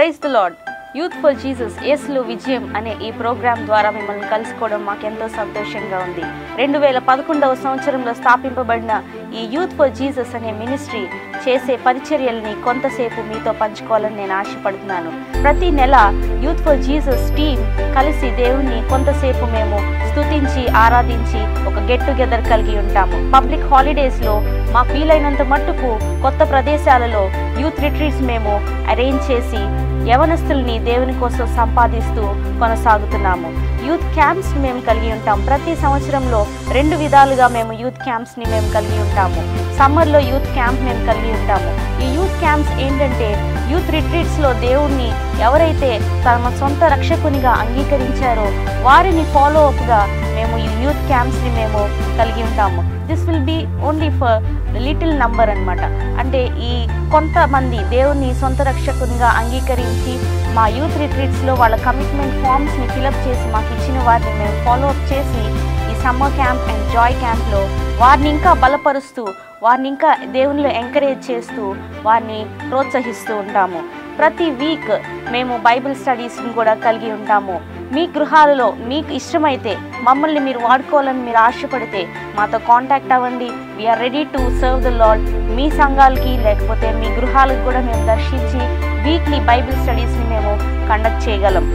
Praise the Lord youth for Jesus యేసులో విజయం అనే ఈ ప్రోగ్రాం ద్వారా మిమ్మల్ని కలుసుకోవడం మాకెంతో సంతోషంగా ఉంది రెండు వేల పదకొండవ సంవత్సరంలో స్థాపింపబడిన ఈ యూత్ ఫర్ జీసస్ అనే మినిస్ట్రీ చేసే పరిచర్యల్ని కొంతసేపు మీతో పంచుకోవాలని నేను ఆశపడుతున్నాను ప్రతి నెల యూత్ ఫర్ జీసస్ టీం కలిసి దేవుణ్ణి కొంతసేపు మేము స్తుతించి ఆరాధించి ఒక గెట్ టుగెదర్ కలిగి ఉంటాము పబ్లిక్ హాలిడేస్లో మాకు వీలైనంత మట్టుకు కొత్త ప్రదేశాలలో యూత్ రిట్రీట్స్ మేము అరేంజ్ చేసి యవనస్తుల్ని దేవుని కోసం సంపాదిస్తూ కొనసాగుతున్నాము యూత్ క్యాంప్స్ మేము కలిగి ఉంటాం ప్రతి సంవత్సరంలో రెండు విధాలుగా మేము యూత్ క్యాంప్స్ని మేము కలిగి ఉంటాము సమ్మర్లో యూత్ క్యాంప్ మేము కలిగి ఉంటాము ఈ యూత్ క్యాంప్స్ ఏంటంటే యూత్ రిట్రీట్స్లో దేవుణ్ణి ఎవరైతే తమ సొంత రక్షకునిగా అంగీకరించారో వారిని ఫాలో అప్గా మేము ఈ యూత్ క్యాంప్స్ని మేము కలిగి ఉంటాము this will be only for little number అన్నమాట అంటే ఈ కొంతమంది దేవుని సొంత రక్షకునిగా అంగీకరించి మా యూత్ రిట్రీట్స్లో వాళ్ళ కమిట్మెంట్ ఫామ్స్ని ఫిలప్ చేసి మాకు ఇచ్చిన వారిని మేము ఫాలో అప్ చేసి ఈ సమ్మర్ క్యాంప్ అండ్ జాయ్ క్యాంప్లో వారిని ఇంకా బలపరుస్తూ వారిని ఇంకా దేవునిలో ఎంకరేజ్ చేస్తూ వారిని ప్రోత్సహిస్తూ ఉంటాము ప్రతి వీక్ మేము బైబిల్ స్టడీస్ని కూడా కలిగి ఉంటాము మీ గృహాలలో మీకు ఇష్టమైతే మమ్మల్ని మీరు వాడుకోవాలని మీరు ఆశపడితే మాతో కాంటాక్ట్ అవ్వండి we are ready to serve the Lord మీ సంఘాలకి లేకపోతే మీ గృహాలకు కూడా మేము దర్శించి వీక్లీ బైబిల్ స్టడీస్ని మేము కండక్ట్ చేయగలం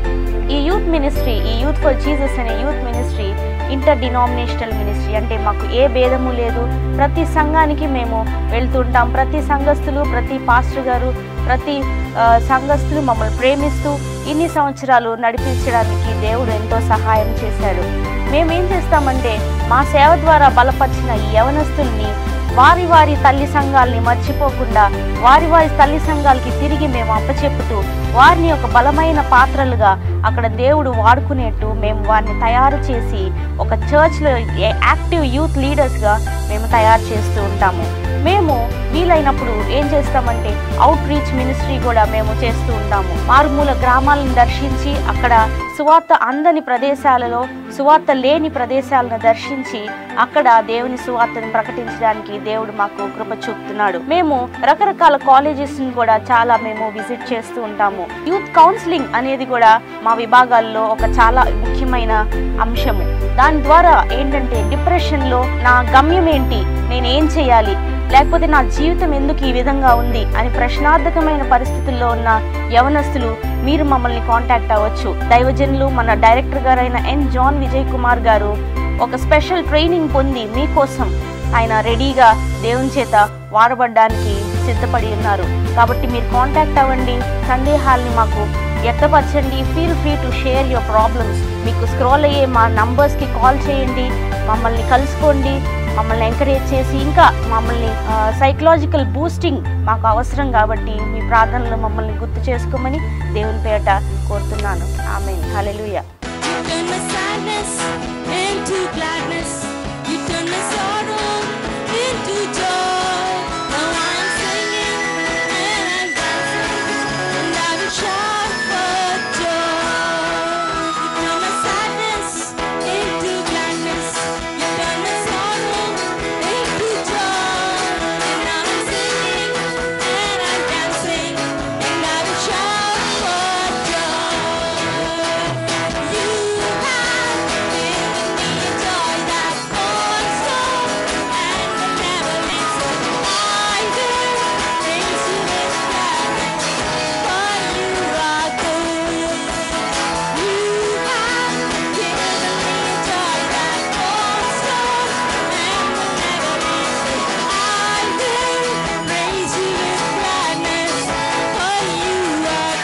ఈ యూత్ మినిస్ట్రీ ఈ యూత్ ఫర్ జీసస్ అనే youth ministry interdenominational ministry అంటే మాకు ఏ భేదము లేదు ప్రతి సంఘానికి మేము వెళ్తుంటాం ప్రతి సంఘస్థులు ప్రతి పాస్టర్ గారు ప్రతి ఆ, సంఘస్థులు మమ్మల్ని ప్రేమిస్తూ ఇన్ని సంవత్సరాలు నడిపించడానికి దేవుడు ఎంతో సహాయం చేశాడు మేమేం చేస్తామంటే మా సేవ ద్వారా బలపరిచిన ఈ యవనస్తుల్ని వారి వారి తల్లి సంఘాలని మర్చిపోకుండా వారి వారి తల్లి సంఘాలకి తిరిగి మేము అప్పచెప్పుతూ వారిని ఒక బలమైన పాత్రలుగా అక్కడ దేవుడు వాడుకునేట్టు మేము వారిని తయారు చేసి ఒక చర్చ్లో యాక్టివ్ యూత్ లీడర్స్గా మేము తయారు చేస్తూ ఉంటాము మేము వీలైనప్పుడు ఏం చేస్తామంటే అవుట్ రీచ్ మినిస్ట్రీ కూడా మేము చేస్తూ ఉంటాము మారుమూల గ్రామాలను దర్శించి అక్కడ సువార్త అందని ప్రదేశాలలో సువార్త లేని ప్రదేశాలను దర్శించి అక్కడ దేవుని సువార్తను ప్రకటించడానికి దేవుడు మాకు కృప చూపుతున్నాడు మేము రకరకాల కాలేజెస్ కూడా చాలా మేము విజిట్ చేస్తూ ఉంటాము యూత్ కౌన్సిలింగ్ అనేది కూడా మా విభాగాల్లో ఒక చాలా ముఖ్యమైన అంశము దాని ద్వారా ఏంటంటే డిప్రెషన్లో నా గమ్యం ఏంటి నేను ఏం చేయాలి లేకపోతే నా జీవితం ఎందుకు ఈ విధంగా ఉంది అని ప్రశ్నార్థకమైన పరిస్థితుల్లో ఉన్న యవనస్తులు మీరు మమ్మల్ని కాంటాక్ట్ అవ్వచ్చు దైవజనులు మన డైరెక్టర్ గారైన ఎన్ జాన్ విజయ్ కుమార్ గారు ఒక స్పెషల్ ట్రైనింగ్ పొంది మీకోసం ఆయన రెడీగా దేవుని చేత వాడబడ్డానికి సిద్ధపడి ఉన్నారు కాబట్టి మీరు కాంటాక్ట్ అవ్వండి సందేహాల్ని మాకు వ్యక్తపరచండి feel free to share your problems మీకు స్క్రోల్ అయ్యే మా నంబర్స్కి కాల్ చేయండి మమ్మల్ని కలుసుకోండి మమ్మల్ని ఎంకరేజ్ చేసి ఇంకా మమ్మల్ని సైకలాజికల్ బూస్టింగ్ మాకు అవసరం కాబట్టి మీ ప్రార్థనలు మమ్మల్ని గుర్తు చేసుకోమని దేవుని పేట కోరుతున్నాను ఆమె హల్లెలూయా You turn my sadness into gladness. You turn my sorrow into joy. Now I'm singing and I'm dancing, and I will shout for joy. You turn my sadness into gladness. You turn my sorrow into joy. And now I'm singing and I'm dancing, and I will shout for joy. You have given me joy that cornerstone and will never leave. So I will praise you with gladness, for you are good. You have given me joy that cornerstone and will never leave. So I will praise you with gladness, for you are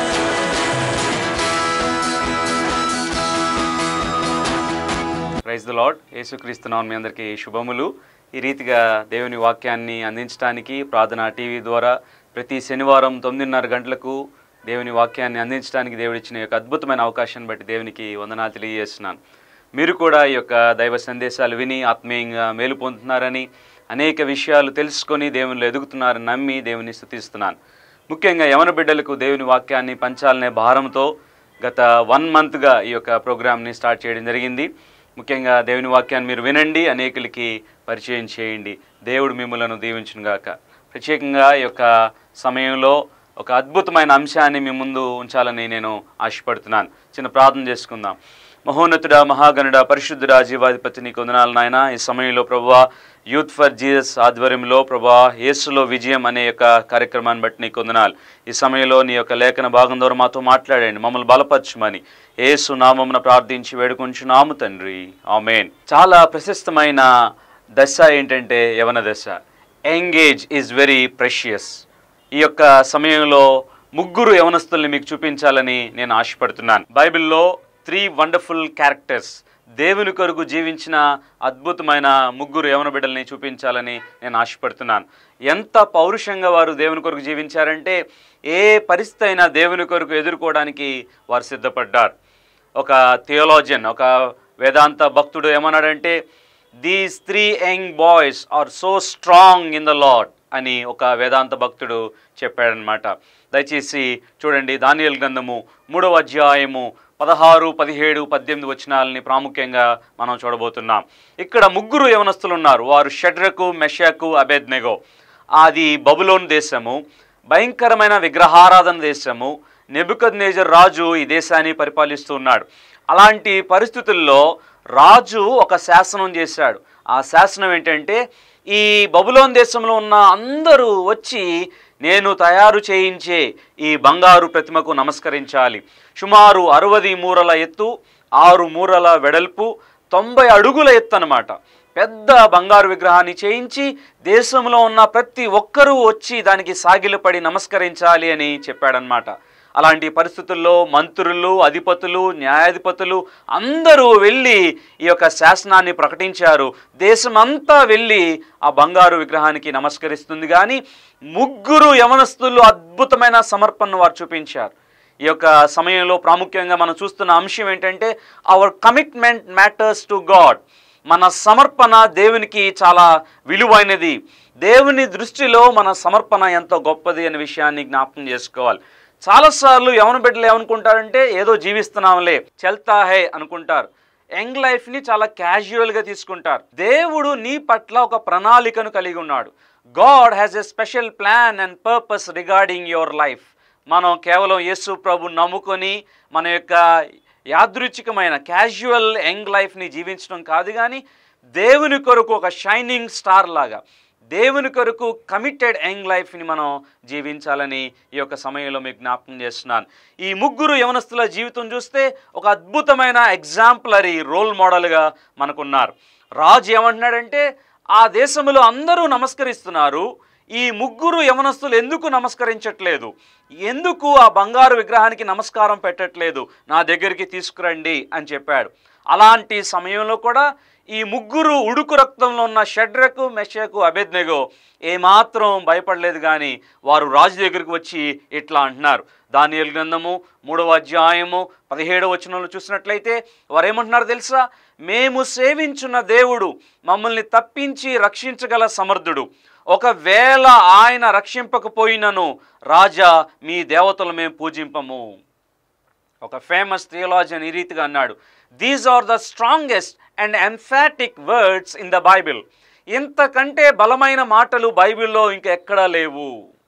good. Praise the Lord యేసుక్రీస్తున్నాం మీ అందరికీ శుభములు ఈ రీతిగా దేవుని వాక్యాన్ని అందించడానికి ప్రార్థన టీవీ ద్వారా ప్రతి శనివారం తొమ్మిదిన్నర గంటలకు దేవుని వాక్యాన్ని అందించడానికి దేవుడిచ్చిన ఈ యొక్క అద్భుతమైన అవకాశాన్ని బట్టి దేవునికి వందనాలు తెలియజేస్తున్నాను మీరు కూడా ఈ యొక్క దైవ సందేశాలు విని ఆత్మీయంగా మేలు పొందుతున్నారని అనేక విషయాలు తెలుసుకొని దేవునిలో ఎదుగుతున్నారని నమ్మి దేవుని స్థుతిస్తున్నాను ముఖ్యంగా యవన బిడ్డలకు దేవుని వాక్యాన్ని పంచాలనే భారంతో గత వన్ మంత్గా ఈ యొక్క ప్రోగ్రామ్ని స్టార్ట్ చేయడం జరిగింది ముఖ్యంగా దేవుని వాక్యాన్ని మీరు వినండి అనేకులకి పరిచయం చేయండి దేవుడు మిమ్మలను దీవించునుగాక ప్రత్యేకంగా ఈ యొక్క సమయంలో ఒక అద్భుతమైన అంశాన్ని మీ ముందు ఉంచాలని నేను ఆశపడుతున్నాను చిన్న ప్రార్థన చేసుకుందాం మహోన్నతుడ మహాగణుడ పరిశుద్ధుడ జీవాధిపతి నీకు వందనాలు నాయన ఈ సమయంలో ప్రభా యూత్ ఫర్ జీసస్ ఆధ్వర్యంలో ప్రభా యేసులో విజయం అనే యొక్క కార్యక్రమాన్ని బట్టి నీకు వందనాలు ఈ సమయంలో నీ యొక్క లేఖన భాగం ద్వారా మాతో మాట్లాడండి మమ్మల్ని బలపరచమని యేసు నామమున ప్రార్థించి వేడుకొంచున్నాము తండ్రి ఆమెన్ చాలా ప్రశస్తమైన దశ ఏంటంటే యవన దశ ఎంగేజ్ ఈజ్ వెరీ ప్రెషియస్ ఈ యొక్క సమయంలో ముగ్గురు యవనస్తుల్ని మీకు చూపించాలని నేను ఆశపడుతున్నాను బైబిల్లో త్రీ వండర్ఫుల్ క్యారెక్టర్స్ దేవుని కొరకు జీవించిన అద్భుతమైన ముగ్గురు యవన బిడ్డల్ని చూపించాలని నేను ఆశపడుతున్నాను ఎంత పౌరుషంగా వారు దేవుని కొరకు జీవించారంటే ఏ పరిస్థితి అయినా దేవుని కొరకు ఎదుర్కోవడానికి వారు సిద్ధపడ్డారు ఒక థియోలాజియన్ ఒక వేదాంత భక్తుడు ఏమన్నాడంటే these three young boys are so strong in the Lord అని ఒక వేదాంత భక్తుడు చెప్పాడనమాట దయచేసి చూడండి దానియల్ గ్రంథము మూడవ అధ్యాయము పదహారు పదిహేడు పద్దెనిమిది వచనాలని ప్రాముఖ్యంగా మనం చూడబోతున్నాం ఇక్కడ ముగ్గురు యవనస్తులు ఉన్నారు వారు షడ్రకు మెషకు అబెద్నెగో అది బబులోన్ దేశము భయంకరమైన విగ్రహారాధన దేశము నెబుకద్నేజర్ రాజు ఈ దేశాన్ని పరిపాలిస్తూ ఉన్నాడు అలాంటి పరిస్థితుల్లో రాజు ఒక శాసనం చేశాడు ఆ శాసనం ఏంటంటే ఈ బబులోన్ దేశంలో ఉన్న అందరూ వచ్చి నేను తయారు చేయించే ఈ బంగారు ప్రతిమకు నమస్కరించాలి సుమారు అరవది మూరల ఎత్తు ఆరు మూరల వెడల్పు తొంభై అడుగుల ఎత్తు అన్నమాట పెద్ద బంగారు విగ్రహాన్ని చేయించి దేశంలో ఉన్న ప్రతి ఒక్కరూ వచ్చి దానికి సాగిలపడి నమస్కరించాలి అని చెప్పాడనమాట అలాంటి పరిస్థితుల్లో మంత్రులు అధిపతులు న్యాయాధిపతులు అందరూ వెళ్ళి ఈ యొక్క శాసనాన్ని ప్రకటించారు దేశమంతా వెళ్ళి ఆ బంగారు విగ్రహానికి నమస్కరిస్తుంది కానీ ముగ్గురు యవనస్తులు అద్భుతమైన సమర్పణను వారు చూపించారు ఈ యొక్క సమయంలో ప్రాముఖ్యంగా మనం చూస్తున్న అంశం ఏంటంటే our commitment matters to God మన సమర్పణ దేవునికి చాలా విలువైనది దేవుని దృష్టిలో మన సమర్పణ ఎంతో గొప్పది అనే విషయాన్ని జ్ఞాపకం చేసుకోవాలి చాలాసార్లు యవన బిడ్డలు ఏమనుకుంటారంటే ఏదో జీవిస్తున్నాంలే చల్తా హే అనుకుంటారు యంగ్ లైఫ్ని చాలా క్యాజువల్గా తీసుకుంటారు దేవుడు నీ పట్ల ఒక ప్రణాళికను కలిగి ఉన్నాడు God has a special plan and purpose regarding your life మనం కేవలం యేసు ప్రభు నమ్ముకొని మన యొక్క యాదృచ్ఛికమైన క్యాజువల్ యంగ్ లైఫ్ని జీవించడం కాదు కానీ దేవుని కొరకు ఒక షైనింగ్ స్టార్ లాగా దేవుని కొరకు కమిటెడ్ యంగ్ లైఫ్ని మనం జీవించాలని ఈ యొక్క సమయంలో మీకు జ్ఞాపకం చేస్తున్నాను ఈ ముగ్గురు యవనస్తుల జీవితం చూస్తే ఒక అద్భుతమైన ఎగ్జాంపులరీ రోల్ మోడల్గా మనకున్నారు రాజు ఏమంటున్నాడంటే ఆ దేశంలో అందరూ నమస్కరిస్తున్నారు ఈ ముగ్గురు యవనస్తులు ఎందుకు నమస్కరించట్లేదు ఎందుకు ఆ బంగారు విగ్రహానికి నమస్కారం పెట్టట్లేదు నా దగ్గరికి తీసుకురండి అని చెప్పాడు అలాంటి సమయంలో కూడా ఈ ముగ్గురు ఉడుకు రక్తంలో ఉన్న షడ్రకు మెషకు అభెజ్ఞగో ఏమాత్రం భయపడలేదు కానీ వారు రాజు దగ్గరికి వచ్చి ఇట్లా అంటున్నారు దానియల్ గ్రంథము మూడవ అధ్యాయము పదిహేడవ వచనంలో చూసినట్లయితే వారు ఏమంటున్నారు తెలుసా మేము సేవించున్న దేవుడు మమ్మల్ని తప్పించి రక్షించగల సమర్థుడు ఒకవేళ ఆయన రక్షింపకపోయినను రాజా మీ దేవతలు మేము పూజింపము ఒక ఫేమస్ థియోలాజియన్ ఈ రీతిగా అన్నాడు these are the strongest and emphatic words in the Bible ఇంతకంటే బలమైన మాటలు బైబిల్లో ఇంకెక్కడా లేవు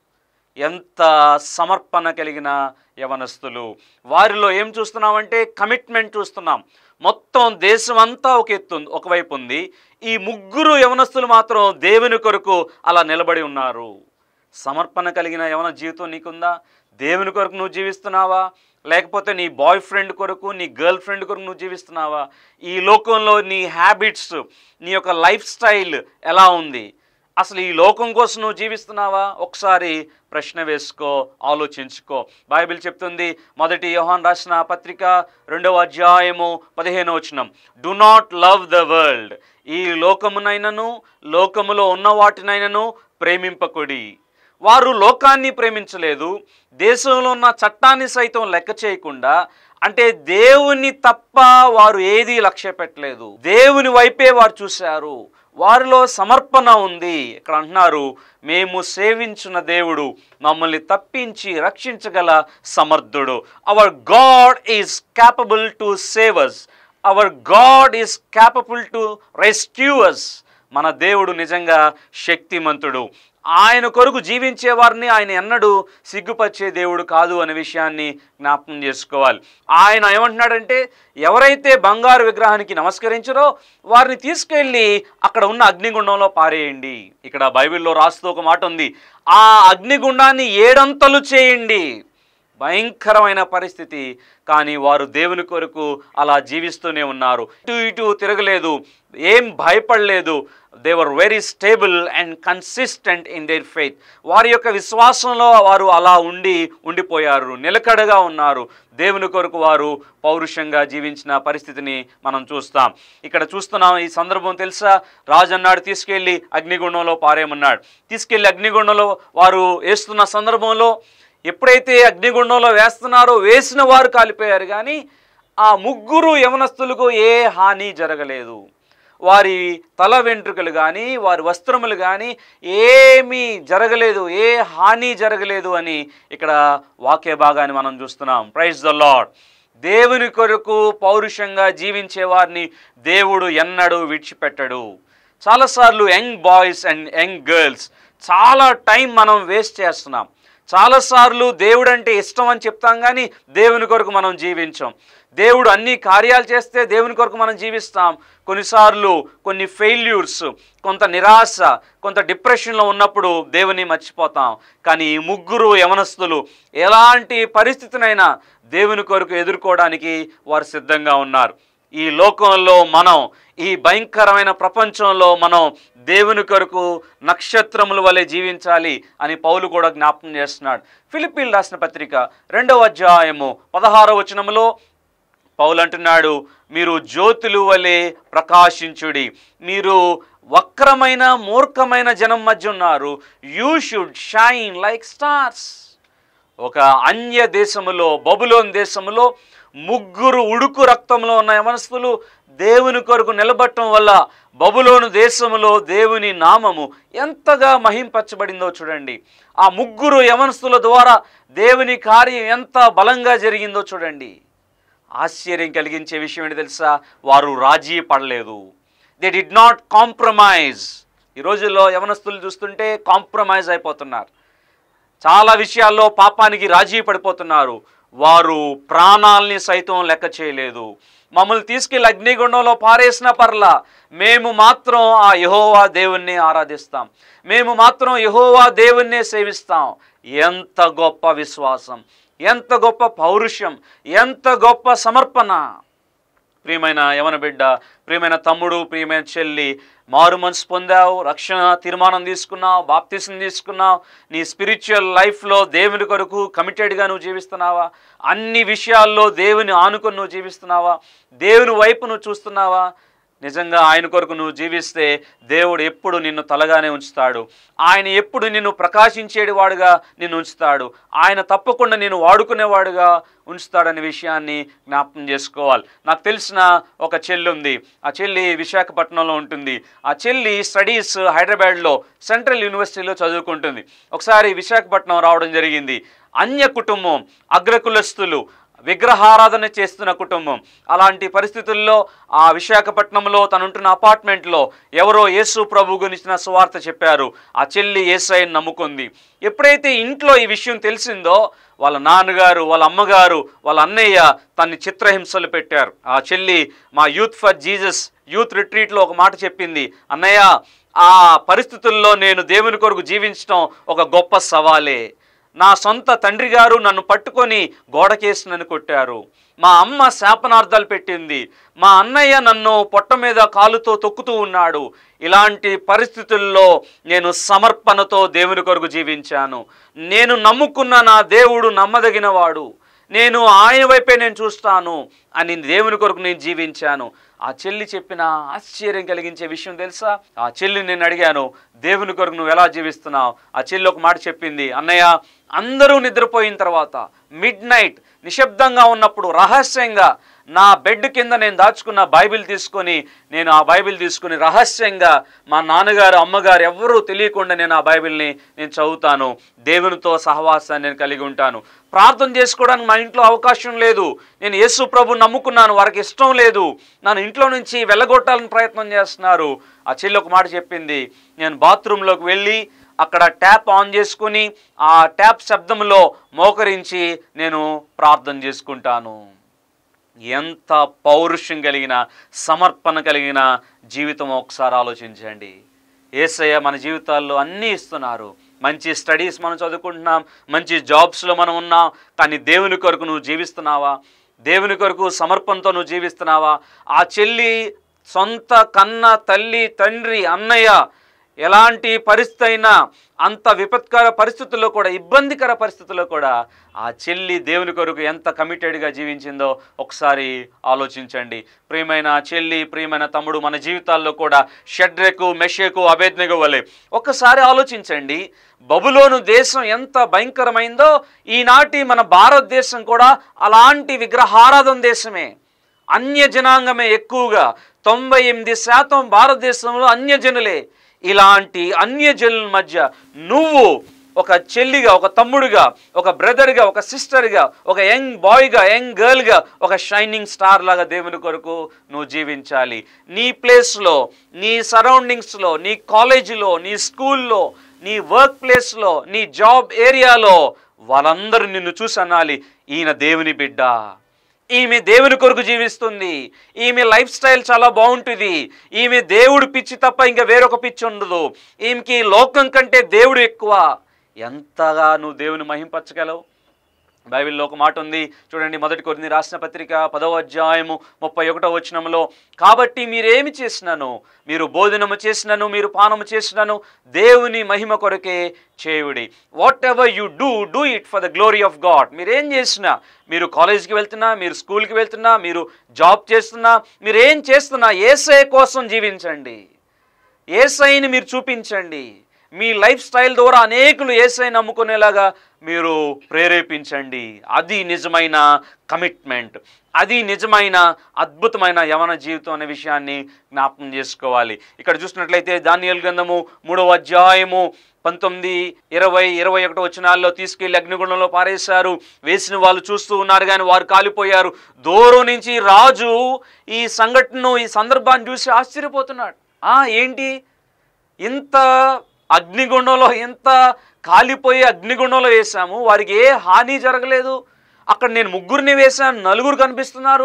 ఎంత సమర్పణ కలిగిన యవనస్తులు వారిలో ఏం చూస్తున్నామంటే కమిట్మెంట్ చూస్తున్నాం మొత్తం దేశం అంతా ఒక ఎత్తు ఒకవైపు ఉంది ఈ ముగ్గురు యవనస్తులు మాత్రం దేవుని కొరకు అలా నిలబడి ఉన్నారు సమర్పణ కలిగిన యవన జీవితం నీకుందా దేవుని కొరకు నువ్వు జీవిస్తున్నావా లేకపోతే నీ బాయ్ ఫ్రెండ్ కొరకు నీ గర్ల్ ఫ్రెండ్ కొరకు నువ్వు జీవిస్తున్నావా ఈ లోకంలో నీ హ్యాబిట్స్ నీ యొక్క లైఫ్ స్టైల్ ఎలా ఉంది అసలు ఈ లోకం కోసం నువ్వు జీవిస్తున్నావా ఒకసారి ప్రశ్న వేసుకో ఆలోచించుకో బైబిల్ చెప్తుంది మొదటి యోహాన్ రాసిన పత్రిక రెండవ అధ్యాయము పదిహేను వచనం do not love the world ఈ లోకమునైనను లోకములో ఉన్న వాటినైనను ప్రేమింపకుడి వారు లోకాన్ని ప్రేమించలేదు దేశంలో ఉన్న చట్టాన్ని సైతం లెక్క చేయకుండా అంటే దేవుని తప్ప వారు ఏదీ లక్ష్య పెట్టలేదు దేవుని వైపే వారు చూశారు వారిలో సమర్పణ ఉంది ఇక్కడ అంటున్నారు మేము సేవించిన దేవుడు మమ్మల్ని తప్పించి రక్షించగల సమర్థుడు our God is capable to save us our God is capable to rescue us మన దేవుడు నిజంగా శక్తిమంతుడు ఆయన కొరకు జీవించే వారిని ఆయన ఎన్నడూ సిగ్గుపరిచే దేవుడు కాదు అనే విషయాన్ని జ్ఞాపకం చేసుకోవాలి ఆయన ఏమంటున్నాడంటే ఎవరైతే బంగారు విగ్రహానికి నమస్కరించరో వారిని తీసుకెళ్ళి అక్కడ ఉన్న అగ్నిగుండంలో పారేయండి ఇక్కడ బైబిల్లో రాస్తూ ఒక మాట ఉంది ఆ అగ్నిగుండాన్ని ఏడంతలు చేయండి భయంకరమైన పరిస్థితి కానీ వారు దేవుని కొరకు అలా జీవిస్తూనే ఉన్నారు ఇటు ఇటు తిరగలేదు ఏం భయపడలేదు they were very stable and consistent in their faith వారి యొక్క విశ్వాసంలో వారు అలా ఉండి ఉండిపోయారు నిలకడగా ఉన్నారు దేవుని కొరకు వారు పౌరుషంగా జీవించిన పరిస్థితిని మనం చూస్తాం ఇక్కడ చూస్తున్నాం ఈ సందర్భం తెలుసా రాజు అన్నాడు తీసుకెళ్ళి అగ్నిగుండంలో పారేయమన్నాడు తీసుకెళ్ళి అగ్నిగుండంలో వారు వేస్తున్న సందర్భంలో ఎప్పుడైతే అగ్నిగుండంలో వేస్తున్నారో వేసిన వారు కాలిపోయారు కానీ ఆ ముగ్గురు యవనస్తులకు ఏ హాని జరగలేదు వారి తల వెంట్రుకలు కానీ వారి వస్త్రములు కానీ ఏమీ జరగలేదు ఏ హాని జరగలేదు అని ఇక్కడ వాక్య భాగాన్ని మనం చూస్తున్నాం ప్రైజ్ ద లాడ్ దేవుని కొరకు పౌరుషంగా జీవించే వారిని దేవుడు ఎన్నడూ విడిచిపెట్టడు చాలాసార్లు young boys and young girls చాలా టైం మనం వేస్ట్ చేస్తున్నాం చాలాసార్లు దేవుడు అంటే ఇష్టం అని చెప్తాం కానీ దేవుని కొరకు మనం జీవించాం దేవుడు అన్ని కార్యాలు చేస్తే దేవుని కొరకు మనం జీవిస్తాం కొన్నిసార్లు కొన్ని ఫెయిల్యూర్స్ కొంత నిరాశ కొంత డిప్రెషన్లో ఉన్నప్పుడు దేవుని మర్చిపోతాం కానీ ఈ ముగ్గురు యవనస్తులు ఎలాంటి పరిస్థితినైనా దేవుని కొరకు ఎదుర్కోవడానికి వారు సిద్ధంగా ఉన్నారు ఈ లోకంలో మనం ఈ భయంకరమైన ప్రపంచంలో మనం దేవుని కొరకు నక్షత్రముల వలె జీవించాలి అని పౌలు కూడా జ్ఞాపకం చేస్తున్నాడు ఫిలిపీన్ రాసిన పత్రిక రెండవ అధ్యాయము పదహారవ వచనములో పౌలు అంటున్నాడు మీరు జ్యోతులు వలె ప్రకాశించుడి మీరు వక్రమైన మూర్ఖమైన జనం మధ్య ఉన్నారు you should shine like stars ఒక అన్య దేశములో బబులోన్ దేశములో ముగ్గురు ఉడుకు రక్తంలో ఉన్న యవనస్తులు దేవుని కొరకు నిలబట్టడం వల్ల బబులోను దేశములో దేవుని నామము ఎంతగా మహింపరచబడిందో చూడండి ఆ ముగ్గురు యవనస్తుల ద్వారా దేవుని కార్యం ఎంత బలంగా జరిగిందో చూడండి ఆశ్చర్యం కలిగించే విషయం ఏంటి తెలుసా వారు రాజీ పడలేదు దే డిడ్ నాట్ కాంప్రమైజ్ ఈ రోజుల్లో యవనస్తులు చూస్తుంటే కాంప్రమైజ్ అయిపోతున్నారు చాలా విషయాల్లో పాపానికి రాజీ పడిపోతున్నారు వారు ప్రాణాల్ని సైతం లెక్క చేయలేదు మమ్మల్ని తీసుకెళ్ళి అగ్నిగుండంలో పారేసిన పర్లా మేము మాత్రం ఆ యహోవా దేవుణ్ణి ఆరాధిస్తాం మేము మాత్రం యహోవా దేవుణ్ణే సేవిస్తాం ఎంత గొప్ప విశ్వాసం ఎంత గొప్ప పౌరుషం ఎంత గొప్ప సమర్పణ ప్రియమైన యవన బిడ్డ ప్రియమైన తమ్ముడు ప్రియమైన చెల్లి మారు మనసు పొందావు రక్షణ తీర్మానం తీసుకున్నావు బాప్తిసం తీసుకున్నావు నీ స్పిరిచువల్ లైఫ్లో దేవుని కొరకు కమిటెడ్గా నువ్వు జీవిస్తున్నావా అన్ని విషయాల్లో దేవుని ఆనుకొని నువ్వు జీవిస్తున్నావా దేవుని వైపు నువ్వు చూస్తున్నావా నిజంగా ఆయన కొరకు నువ్వు జీవిస్తే దేవుడు ఎప్పుడు నిన్ను తలగానే ఉంచుతాడు ఆయన ఎప్పుడు నిన్ను ప్రకాశించేటి వాడుగా నిన్ను ఉంచుతాడు ఆయన తప్పకుండా నేను వాడుకునేవాడుగా ఉంచుతాడనే విషయాన్ని జ్ఞాపకం చేసుకోవాలి నాకు తెలిసిన ఒక చెల్లి ఉంది ఆ చెల్లి విశాఖపట్నంలో ఉంటుంది ఆ చెల్లి స్టడీస్ హైదరాబాద్లో సెంట్రల్ యూనివర్సిటీలో చదువుకుంటుంది ఒకసారి విశాఖపట్నం రావడం జరిగింది అన్య కుటుంబం అగ్రకులస్తులు విగ్రహారాధన చేస్తున్న కుటుంబం అలాంటి పరిస్థితుల్లో ఆ విశాఖపట్నంలో తనుంటున్న అపార్ట్మెంట్లో ఎవరో యేసు ప్రభు గురించిన సువార్త చెప్పారు ఆ చెల్లి ఏసైని నమ్ముకుంది ఎప్పుడైతే ఇంట్లో ఈ విషయం తెలిసిందో వాళ్ళ నాన్నగారు వాళ్ళ అమ్మగారు వాళ్ళ అన్నయ్య తన్ని చిత్రహింసలు పెట్టారు ఆ చెల్లి మా యూత్ ఫర్ జీసస్ యూత్ రిట్రీట్లో ఒక మాట చెప్పింది అన్నయ్య ఆ పరిస్థితుల్లో నేను దేవుని కొరకు జీవించడం ఒక గొప్ప సవాలే నా సొంత తండ్రి గారు నన్ను పట్టుకొని గోడకేసి నన్ను కొట్టారు మా అమ్మ శాపనార్థాలు పెట్టింది మా అన్నయ్య నన్ను పొట్ట మీద కాలుతో తొక్కుతూ ఉన్నాడు ఇలాంటి పరిస్థితుల్లో నేను సమర్పణతో దేవుని కొరకు జీవించాను నేను నమ్ముకున్న నా దేవుడు నమ్మదగినవాడు నేను ఆయన వైపే నేను చూస్తాను అని దేవుని కొరకు నేను జీవించాను ఆ చెల్లి చెప్పిన ఆశ్చర్యం కలిగించే విషయం తెలుసా ఆ చెల్లిని నేను అడిగాను దేవుని కొరకు నువ్వు ఎలా జీవిస్తున్నావు ఆ చెల్లి ఒక మాట చెప్పింది అన్నయ్య అందరూ నిద్రపోయిన తర్వాత మిడ్ నైట్ నిశ్శబ్దంగా ఉన్నప్పుడు రహస్యంగా నా బెడ్ కింద నేను దాచుకున్న బైబిల్ తీసుకొని నేను ఆ బైబిల్ తీసుకుని రహస్యంగా మా నాన్నగారు అమ్మగారు ఎవ్వరూ తెలియకుండా నేను ఆ బైబిల్ని నేను చదువుతాను దేవునితో సహవాసాన్ని నేను కలిగి ఉంటాను ప్రార్థన చేసుకోవడానికి మా ఇంట్లో అవకాశం లేదు నేను యేసు ప్రభు నమ్ముకున్నాను వారికి ఇష్టం లేదు నన్ను ఇంట్లో నుంచి వెళ్ళగొట్టాలని ప్రయత్నం చేస్తున్నారు ఆ చెల్లి ఒక మాట చెప్పింది నేను బాత్రూంలోకి వెళ్ళి అక్కడ ట్యాప్ ఆన్ చేసుకుని ఆ ట్యాప్ శబ్దంలో మోకరించి నేను ప్రార్థన చేసుకుంటాను ఎంత పౌరుషం కలిగిన సమర్పణ కలిగిన జీవితం ఒకసారి ఆలోచించండి ఏసయ్య మన జీవితాల్లో అన్నీ ఇస్తున్నారు మంచి స్టడీస్ మనం చదువుకుంటున్నాం మంచి జాబ్స్లో మనం ఉన్నాం కానీ దేవుని కొరకు నువ్వు జీవిస్తున్నావా దేవుని కొరకు సమర్పణతో నువ్వు జీవిస్తున్నావా ఆ చెల్లి సొంత కన్న తల్లి తండ్రి అన్నయ్య ఎలాంటి పరిస్థితి అయినా అంత విపత్కర పరిస్థితుల్లో కూడా ఇబ్బందికర పరిస్థితుల్లో కూడా ఆ చెల్లి దేవుని కొరకు ఎంత కమిటెడ్గా జీవించిందో ఒకసారి ఆలోచించండి ప్రియమైన చెల్లి ప్రియమైన తమ్ముడు మన జీవితాల్లో కూడా షడ్రెకు మెషేకు అభేద్నగు వలె ఒక్కసారి ఆలోచించండి బబులోను దేశం ఎంత భయంకరమైందో ఈనాటి మన భారతదేశం కూడా అలాంటి విగ్రహారాధన దేశమే అన్య జనాంగమే ఎక్కువగా తొంభై ఎనిమిది శాతం భారతదేశంలో అన్యజనులే ఇలాంటి అన్యజనుల మధ్య నువ్వు ఒక చెల్లిగా ఒక తమ్ముడుగా ఒక బ్రదర్గా ఒక సిస్టర్గా ఒక యంగ్ బాయ్గా యంగ్ గర్ల్గా ఒక షైనింగ్ స్టార్ లాగా దేవుని కొరకు నువ్వు జీవించాలి నీ ప్లేస్లో నీ సరౌండింగ్స్లో నీ కాలేజీలో నీ స్కూల్లో నీ వర్క్ ప్లేస్లో నీ జాబ్ ఏరియాలో వాళ్ళందరూ నిన్ను చూసి అనాలి ఈయన దేవుని బిడ్డ ఈమె దేవుని కొరకు జీవిస్తుంది ఈమె లైఫ్ స్టైల్ చాలా బాగుంటుంది ఈమె దేవుడు పిచ్చి తప్ప ఇంకా వేరొక పిచ్చి ఉండదు ఈమెకి లోకం కంటే దేవుడు ఎక్కువ ఎంతగా నువ్వు దేవుని మహింపరచగలవు బైబిల్లో ఒక మాట ఉంది చూడండి మొదటి కొన్ని రాసిన పత్రిక పదవ అధ్యాయము ముప్పై ఒకటో వచనంలో కాబట్టి మీరేమి చేసినాను మీరు భోజనము చేసినను మీరు పానము చేసినను దేవుని మహిమ కొరకే చేయుడి whatever you do do it for the glory of God మీరేం చేసినా మీరు కాలేజ్కి వెళ్తున్నా మీరు స్కూల్కి వెళ్తున్నా మీరు జాబ్ చేస్తున్నా మీరు ఏం చేస్తున్నా ఏసే కోసం జీవించండి ఏసైని మీరు చూపించండి మీ లైఫ్ స్టైల్ ద్వారా అనేకులు ఏసై నమ్ముకునేలాగా మీరు ప్రేరేపించండి అది నిజమైన కమిట్మెంట్ అది నిజమైన అద్భుతమైన యవన జీవితం అనే విషయాన్ని జ్ఞాపకం చేసుకోవాలి ఇక్కడ చూసినట్లయితే దానియల్ గ్రంథము మూడవ అధ్యాయము పంతొమ్మిది ఇరవై ఇరవై ఒకటి వచనాల్లో తీసుకెళ్లి అగ్నిగుండంలో పారేశారు వేసిన వాళ్ళు చూస్తూ ఉన్నారు కానీ వారు కాలిపోయారు దూరం నుంచి రాజు ఈ సంఘటనను ఈ సందర్భాన్ని చూసి ఆశ్చర్యపోతున్నాడు ఆ ఏంటి ఇంత అగ్నిగుండంలో ఎంత కాలిపోయి అగ్నిగుండంలో వేశాము వారికి ఏ హాని జరగలేదు అక్కడ నేను ముగ్గురిని వేశాను నలుగురు కనిపిస్తున్నారు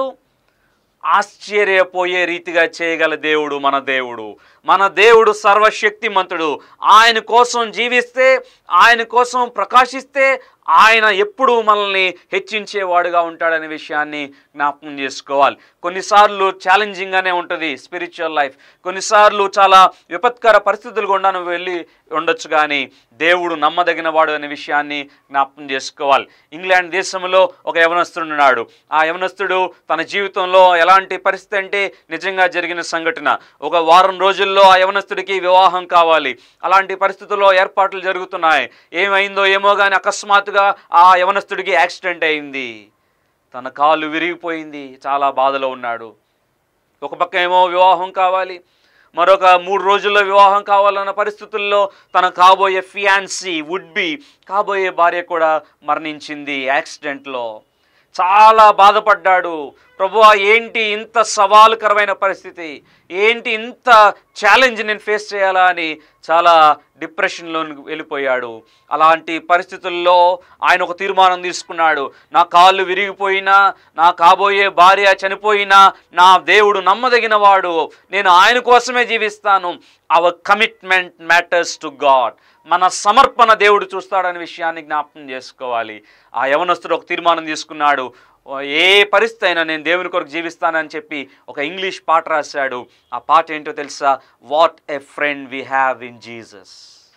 ఆశ్చర్యపోయే రీతిగా చేయగల దేవుడు మన దేవుడు మన దేవుడు సర్వశక్తిమంతుడు ఆయన కోసం జీవిస్తే ఆయన కోసం ప్రకాశిస్తే ఆయన ఎప్పుడూ మనల్ని హెచ్చించేవాడుగా ఉంటాడనే విషయాన్ని జ్ఞాపకం చేసుకోవాలి కొన్నిసార్లు ఛాలెంజింగ్గానే ఉంటుంది స్పిరిచువల్ లైఫ్ కొన్నిసార్లు చాలా విపత్కర పరిస్థితులు గుండా నువ్వు వెళ్ళి ఉండొచ్చు కానీ దేవుడు నమ్మదగిన వాడు అనే విషయాన్ని జ్ఞాపకం చేసుకోవాలి ఇంగ్లాండ్ దేశంలో ఒక యవనస్తుడు ఉన్నాడు ఆ యవనస్తుడు తన జీవితంలో ఎలాంటి పరిస్థితి అంటే నిజంగా జరిగిన సంఘటన ఒక వారం రోజుల్లో ఆ యవనస్తుడికి వివాహం కావాలి అలాంటి పరిస్థితుల్లో ఏర్పాట్లు జరుగుతున్నాయి ఏమైందో ఏమో కానీ అకస్మాత్తుగా ఆ యవనస్తుడికి యాక్సిడెంట్ అయింది తన కాలు విరిగిపోయింది చాలా బాధలో ఉన్నాడు ఒక పక్క ఏమో వివాహం కావాలి మరొక మూడు రోజుల్లో వివాహం కావాలన్న పరిస్థితుల్లో తన కాబోయే ఫియాన్సీ వుడ్ బి కాబోయే భార్య కూడా మరణించింది యాక్సిడెంట్లో చాలా బాధపడ్డాడు ప్రభువా ఏంటి ఇంత సవాలుకరమైన పరిస్థితి ఏంటి ఇంత ఛాలెంజ్ నేను ఫేస్ చేయాలా అని చాలా డిప్రెషన్లో వెళ్ళిపోయాడు అలాంటి పరిస్థితుల్లో ఆయన ఒక తీర్మానం తీసుకున్నాడు నా కాళ్ళు విరిగిపోయినా నా కాబోయే భార్య చనిపోయినా నా దేవుడు నమ్మదగిన వాడు నేను ఆయన కోసమే జీవిస్తాను our commitment matters to God మన సమర్పణ దేవుడు చూస్తాడనే విషయాన్ని జ్ఞాపకం చేసుకోవాలి ఆ యవనస్తుడు ఒక తీర్మానం తీసుకున్నాడు ఏ పరిస్థితి అయినా నేను దేవుని కొరకు జీవిస్తానని చెప్పి ఒక ఇంగ్లీష్ పాట రాశాడు ఆ పాట ఏంటో తెలుసా what a friend we have in Jesus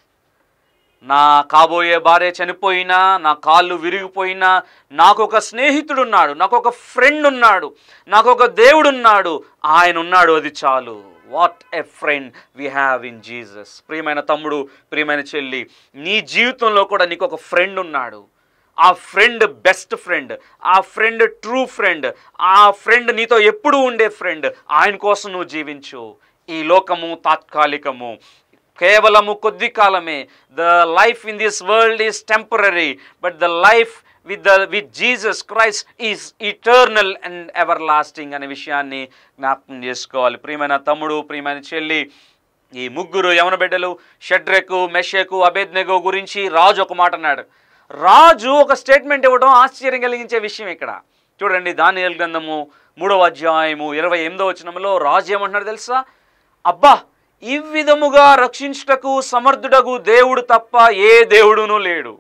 నా కాబోయే భార్య చనిపోయినా నా కాళ్ళు విరిగిపోయినా నాకు ఒక స్నేహితుడు ఉన్నాడు నాకు ఒక ఫ్రెండ్ ఉన్నాడు నాకు ఒక దేవుడు ఉన్నాడు ఆయన ఉన్నాడు అది చాలు what a friend we have in Jesus ప్రియమైన తమ్ముడు ప్రియమైన చెల్లి నీ జీవితంలో కూడా నీకు ఒక ఫ్రెండ్ ఉన్నాడు ఆ ఫ్రెండ్ బెస్ట్ ఫ్రెండ్ ఆ ఫ్రెండ్ ట్రూ ఫ్రెండ్ ఆ ఫ్రెండ్ నీతో ఎప్పుడు ఉండే ఫ్రెండ్ ఆయన కోసం నువ్వు జీవించు ఈ లోకము తాత్కాలికము కేవలము కొద్ది కాలమే the life in this world is temporary but the life with the with Jesus Christ is eternal and everlasting అనే విషయాన్ని జ్ఞాపకం చేసుకోవాలి ప్రియమైన తమ్ముడు ప్రియమైన చెల్లి ఈ ముగ్గురు యవన బిడ్డలు షడ్రెకు మెషకు అభేద్నెగో గురించి రాజు ఒక మాట అన్నాడు రాజు ఒక స్టేట్మెంట్ ఇవ్వడం ఆశ్చర్యం కలిగించే విషయం ఇక్కడ చూడండి దానియల్ గ్రంథము మూడవ అధ్యాయము ఇరవై ఎనిమిదో వచనంలో రాజు ఏమంటున్నాడు తెలుసా అబ్బా ఈ విధముగా రక్షించుటకు సమర్థుడగు దేవుడు తప్ప ఏ దేవుడునూ లేడు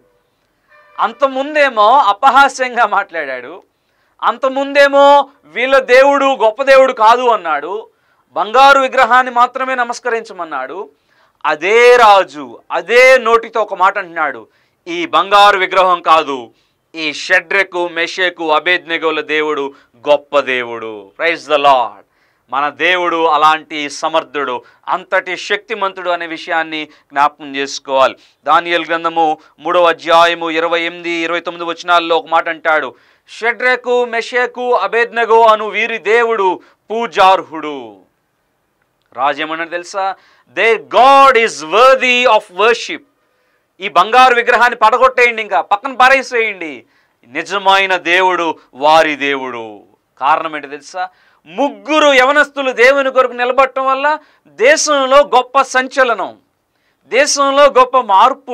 అంతముందేమో అపహాస్యంగా మాట్లాడాడు అంతముందేమో వీళ్ళ దేవుడు గొప్ప దేవుడు కాదు అన్నాడు బంగారు విగ్రహాన్ని మాత్రమే నమస్కరించమన్నాడు అదే రాజు అదే నోటితో ఒక మాట అంటున్నాడు ఈ బంగారు విగ్రహం కాదు ఈ షడ్రెకు మెషేకు అభేద్నెగోల దేవుడు గొప్ప దేవుడు ప్రైజ్ ద లాడ్ మన దేవుడు అలాంటి సమర్థుడు అంతటి శక్తిమంతుడు అనే విషయాన్ని జ్ఞాపకం చేసుకోవాలి దానియల్ గ్రంథము మూడవ అధ్యాయము ఇరవై ఎనిమిది ఇరవై తొమ్మిది వచనాల్లో ఒక మాట అంటాడు షడ్రెకు మెషేకు అభేద్నగో అను వీరి దేవుడు పూజార్హుడు రాజేమన్నాడు తెలుసా the God is worthy of worship ఈ బంగారు విగ్రహాన్ని పడగొట్టేయండి ఇంకా పక్కన పారేసేయండి నిజమైన దేవుడు వారి దేవుడు కారణం ఏంటి తెలుసా ముగ్గురు యవనస్తులు దేవుని కొరకు నిలబడటం వల్ల దేశంలో గొప్ప సంచలనం దేశంలో గొప్ప మార్పు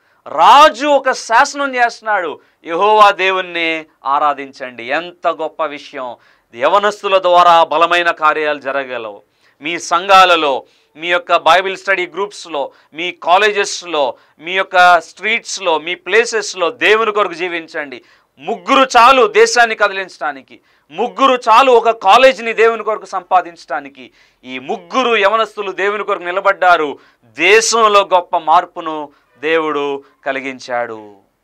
రాజు ఒక శాసనం చేస్తున్నాడు యహోవా దేవుణ్ణి ఆరాధించండి ఎంత గొప్ప విషయం యవనస్తుల ద్వారా బలమైన కార్యాలు జరగలవు మీ సంఘాలలో మీ యొక్క బైబిల్ స్టడీ గ్రూప్స్లో మీ కాలేజెస్లో మీ యొక్క స్ట్రీట్స్లో మీ ప్లేసెస్లో దేవుని కొరకు జీవించండి ముగ్గురు చాలు దేశాన్ని కదిలించడానికి ముగ్గురు చాలు ఒక కాలేజీని దేవుని కొరకు సంపాదించడానికి ఈ ముగ్గురు యవనస్తులు దేవుని కొరకు నిలబడ్డారు దేశంలో గొప్ప మార్పును దేవుడు కలిగించాడు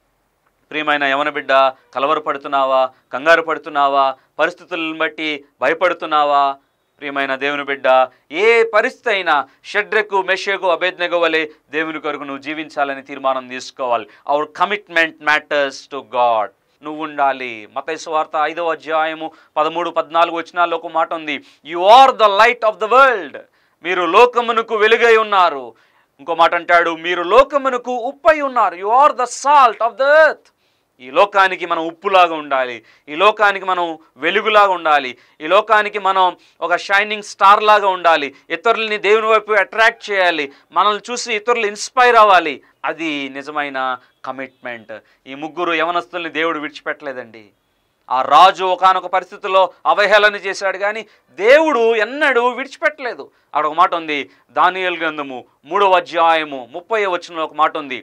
ప్రియమైన యవన బిడ్డ కలవరపడుతున్నావా కంగారు పడుతున్నావా పరిస్థితులను బట్టి భయపడుతున్నావా ప్రియమైన దేవుని బిడ్డ ఏ పరిస్థితి అయినా షడ్రకు మెషకు అభేద్నగో వలె దేవుని కొరకు నువ్వు జీవించాలని తీర్మానం తీసుకోవాలి our commitment matters to God నువ్వు ఉండాలి మతైసు వార్త ఐదవ అధ్యాయము పదమూడు పద్నాలుగు వచనాల్లో ఒక మాట ఉంది you are the light of the world మీరు లోకమునకు వెలుగై ఉన్నారు ఇంకో మాట అంటాడు మీరు లోకమునకు ఉప్పై ఉన్నారు you are the salt of the earth ఈ లోకానికి మనం ఉప్పులాగా ఉండాలి ఈ లోకానికి మనం వెలుగులాగా ఉండాలి ఈ లోకానికి మనం ఒక షైనింగ్ స్టార్ లాగా ఉండాలి ఇతరులని దేవుని వైపు అట్రాక్ట్ చేయాలి మనల్ని చూసి ఇతరులు ఇన్స్పైర్ అవ్వాలి అది నిజమైన కమిట్మెంట్ ఈ ముగ్గురు యవనస్తుల్ని దేవుడు విడిచిపెట్టలేదండి ఆ రాజు ఒకానొక పరిస్థితుల్లో అవహేళన చేశాడు కానీ దేవుడు ఎన్నడూ విడిచిపెట్టలేదు అక్కడ ఒక మాట ఉంది దానియల్ గ్రంథము మూడవ అధ్యాయము ముప్పై వచనంలో ఒక మాట ఉంది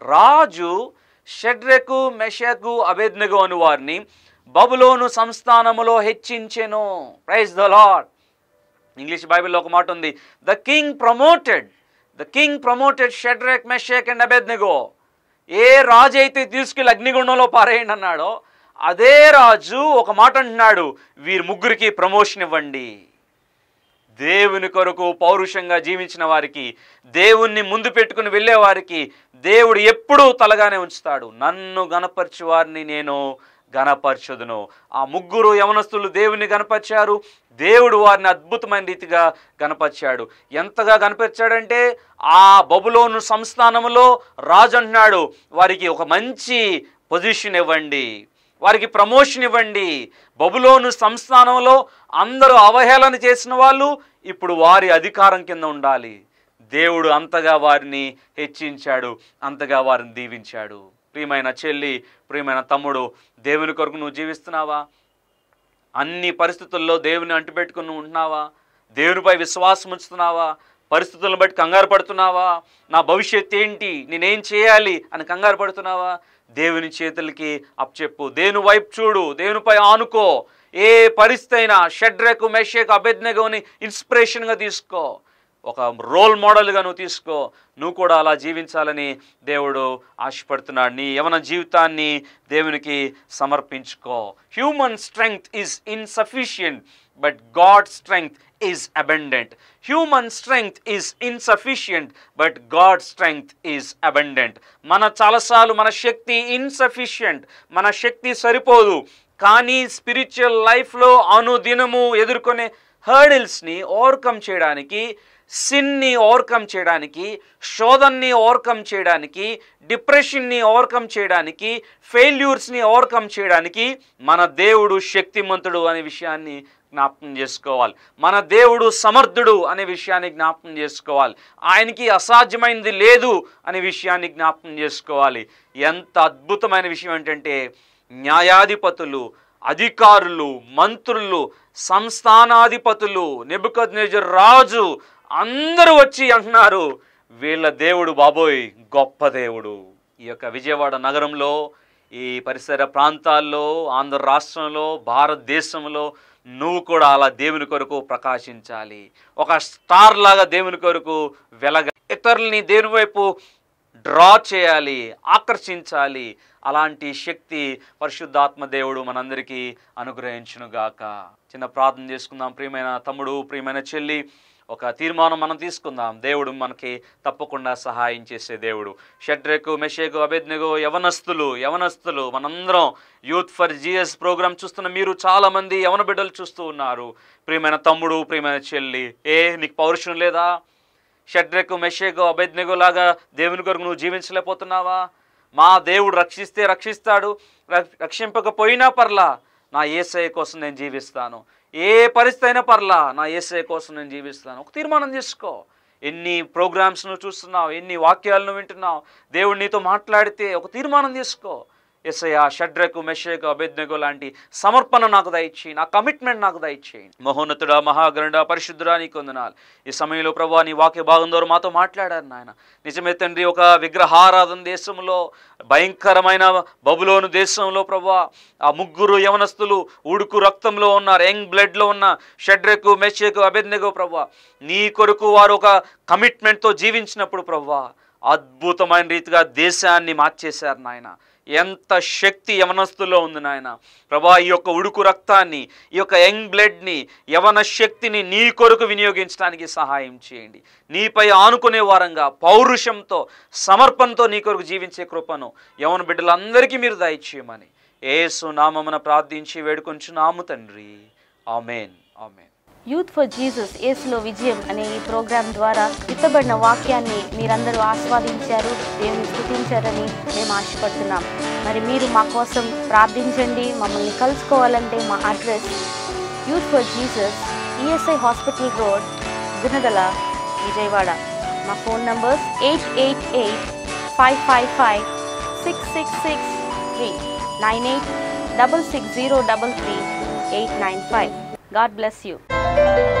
రాజు షడ్రెకు మెషకు అభేద్నగు అని వారిని బబులోను సంస్థానములో హెచ్చించెను ప్రైజ్ ద లాడ్ ఇంగ్లీష్ బైబిల్లో ఒక మాట ఉంది the king promoted the king promoted Shadrach Meshach and Abednego ఏ రాజు అయితే తీసుకెళ్ళి అగ్నిగుండంలో పారేయండి అన్నాడో అదే రాజు ఒక మాట అంటున్నాడు వీరి ముగ్గురికి ప్రమోషన్ ఇవ్వండి దేవుని కొరకు పౌరుషంగా జీవించిన వారికి దేవుణ్ణి ముందు పెట్టుకుని వెళ్ళే వారికి దేవుడు ఎప్పుడూ తలగానే ఉంచుతాడు నన్ను గనపరచు వారిని నేను గనపరచుదును ఆ ముగ్గురు యవనస్తులు దేవుని గనపరిచారు దేవుడు వారిని అద్భుతమైన రీతిగా గనపరిచాడు ఎంతగా గనపరిచాడంటే ఆ బబులోను సంస్థానంలో రాజు అంటున్నాడు వారికి ఒక మంచి పొజిషన్ ఇవ్వండి వారికి ప్రమోషన్ ఇవ్వండి బబులోను సంస్థానంలో అందరూ అవహేళన చేసిన వాళ్ళు ఇప్పుడు వారి అధికారం కింద ఉండాలి దేవుడు అంతగా వారిని హెచ్చించాడు అంతగా వారిని దీవించాడు ప్రియమైన చెల్లి ప్రియమైన తమ్ముడు దేవుని కొరకు నువ్వు జీవిస్తున్నావా అన్ని పరిస్థితుల్లో దేవుని అంటిపెట్టుకుని నువ్వు ఉంటున్నావా దేవునిపై విశ్వాసం ఉంచుతున్నావా పరిస్థితులను బట్టి కంగారు పడుతున్నావా నా భవిష్యత్ ఏంటి నేనేం చేయాలి అని కంగారు పడుతున్నావా దేవుని చేతులకి అప్పచెప్పు దేవుని వైపు చూడు దేవునిపై ఆనుకో ఏ పరిస్థితి అయినా షడ్రకు మెషేకు అభెజ్ఞగోని ఇన్స్పిరేషన్గా తీసుకో ఒక రోల్ మోడల్గా నువ్వు తీసుకో నువ్వు కూడా అలా జీవించాలని దేవుడు ఆశపడుతున్నాడు నీ యవన జీవితాన్ని దేవునికి సమర్పించుకో human strength is insufficient but God strength is abundant human strength is insufficient but God strength is abundant మన చాలాసార్లు మన శక్తి ఇన్సఫిషియంట్ మన శక్తి సరిపోదు కానీ స్పిరిచువల్ లైఫ్లో అనుదినము ఎదుర్కొనే హర్డిల్స్ని ఓవర్కమ్ చేయడానికి సిన్ని ఓవర్కమ్ చేయడానికి శోధన్ని ఓవర్కమ్ చేయడానికి డిప్రెషన్ని ఓవర్కమ్ చేయడానికి ఫెయిల్యూర్స్ని ఓవర్కమ్ చేయడానికి మన దేవుడు శక్తిమంతుడు అనే విషయాన్ని జ్ఞాపకం చేసుకోవాలి మన దేవుడు సమర్థుడు అనే విషయాన్ని జ్ఞాపకం చేసుకోవాలి ఆయనకి అసాధ్యమైనది లేదు అనే విషయాన్ని జ్ఞాపకం చేసుకోవాలి ఎంత అద్భుతమైన విషయం ఏంటంటే న్యాయాధిపతులు అధికారులు మంత్రులు సంస్థానాధిపతులు నెబుకద్నేజర్ రాజు అందరూ వచ్చి అంటున్నారు వీళ్ళ దేవుడు బాబోయ్ గొప్ప దేవుడు ఈ యొక్క విజయవాడ నగరంలో ఈ పరిసర ప్రాంతాల్లో ఆంధ్ర రాష్ట్రంలో భారతదేశంలో నువ్వు కూడా అలా దేవుని కొరకు ప్రకాశించాలి ఒక స్టార్ లాగా దేవుని కొరకు వెలగ ఇతరుల్ని దేవుని వైపు డ్రా చేయాలి ఆకర్షించాలి అలాంటి శక్తి పరిశుద్ధాత్మ దేవుడు మనందరికీ అనుగ్రహించునుగాక చిన్న ప్రార్థన చేసుకుందాం ప్రియమైన తమ్ముడు ప్రియమైన చెల్లి ఒక తీర్మానం మనం తీసుకుందాం దేవుడు మనకి తప్పకుండా సహాయం చేసే దేవుడు షడ్రెకు మెషేకు అభెజ్ఞకు యవనస్తులు యవనస్తులు మనందరం యూత్ ఫర్ జిఎస్ ప్రోగ్రామ్ చూస్తున్న మీరు చాలామంది యవన బిడ్డలు చూస్తూ ఉన్నారు ప్రియమైన తమ్ముడు ప్రియమైన చెల్లి ఏ నీకు పౌరుషం లేదా షడ్రెకు మెషేకు అభెజ్ఞకు లాగా దేవుని కొరకు నువ్వు జీవించలేకపోతున్నావా మా దేవుడు రక్షిస్తే రక్షిస్తాడు రక్ష- రక్షింపకపోయినా పర్లా నా ఏసఐ కోసం నేను జీవిస్తాను ఏ పరిస్థితి అయినా పర్లా నా ఏసఐ కోసం నేను జీవిస్తాను ఒక తీర్మానం చేసుకో ఎన్ని ప్రోగ్రామ్స్ నువ్వు చూస్తున్నావు ఎన్ని వాక్యాలను వింటున్నావు దేవుడు నీతో మాట్లాడితే ఒక తీర్మానం తీసుకో ఎస్ఐయా షడ్రకు మెషకు అభెజ్ఞకు లాంటి సమర్పణ నాకు దయచేయి నా కమిట్మెంట్ నాకు దయచేయి మహోన్నతుడా మహాగరుడ పరిశుద్ధుడా నీకు వందనాలు ఈ సమయంలో ప్రభా నీ వాక్య భాగం ద్వారా మాతో మాట్లాడారు నాయన నిజమే తండ్రి ఒక విగ్రహారాధన దేశంలో భయంకరమైన బబులోను దేశంలో ప్రభా ఆ ముగ్గురు యవనస్తులు ఉడుకు రక్తంలో ఉన్నారు యంగ్ బ్లడ్లో ఉన్న షడ్రకు మెషకు అభెజ్ఞకు ప్రభా నీ కొరకు వారు ఒక కమిట్మెంట్తో జీవించినప్పుడు ప్రభా అద్భుతమైన రీతిగా దేశాన్ని మార్చేశారు నాయన ఎంత శక్తి యవనస్తుల్లో ఉంది నాయన ప్రభా ఈ యొక్క ఉడుకు రక్తాన్ని ఈ యొక్క యంగ్ బ్లడ్ని యవన శక్తిని నీ కొరకు వినియోగించడానికి సహాయం చేయండి నీపై ఆనుకునే వారంగా పౌరుషంతో సమర్పణతో నీ కొరకు జీవించే కృపను యవన బిడ్డలందరికీ మీరు దయచేయమని ఏసు నామమున ప్రార్థించి వేడుకొంచున్నాము తండ్రి ఆమెన్ ఆమెన్ యూత్ ఫర్ జీసస్ ఏసులో విజయం అనే ఈ ప్రోగ్రాం ద్వారా విత్తబడిన వాక్యాన్ని మీరందరూ ఆస్వాదించారు దేవుని స్థుతించారని మేము ఆశపడుతున్నాం మరి మీరు మా కోసం ప్రార్థించండి మమ్మల్ని కలుసుకోవాలంటే మా address youth for Jesus ESI hospital road Gunadala Vijayawada మా phone numbers eight eight eight five five five six six six three nine eight double six zero double three eight nine five God bless you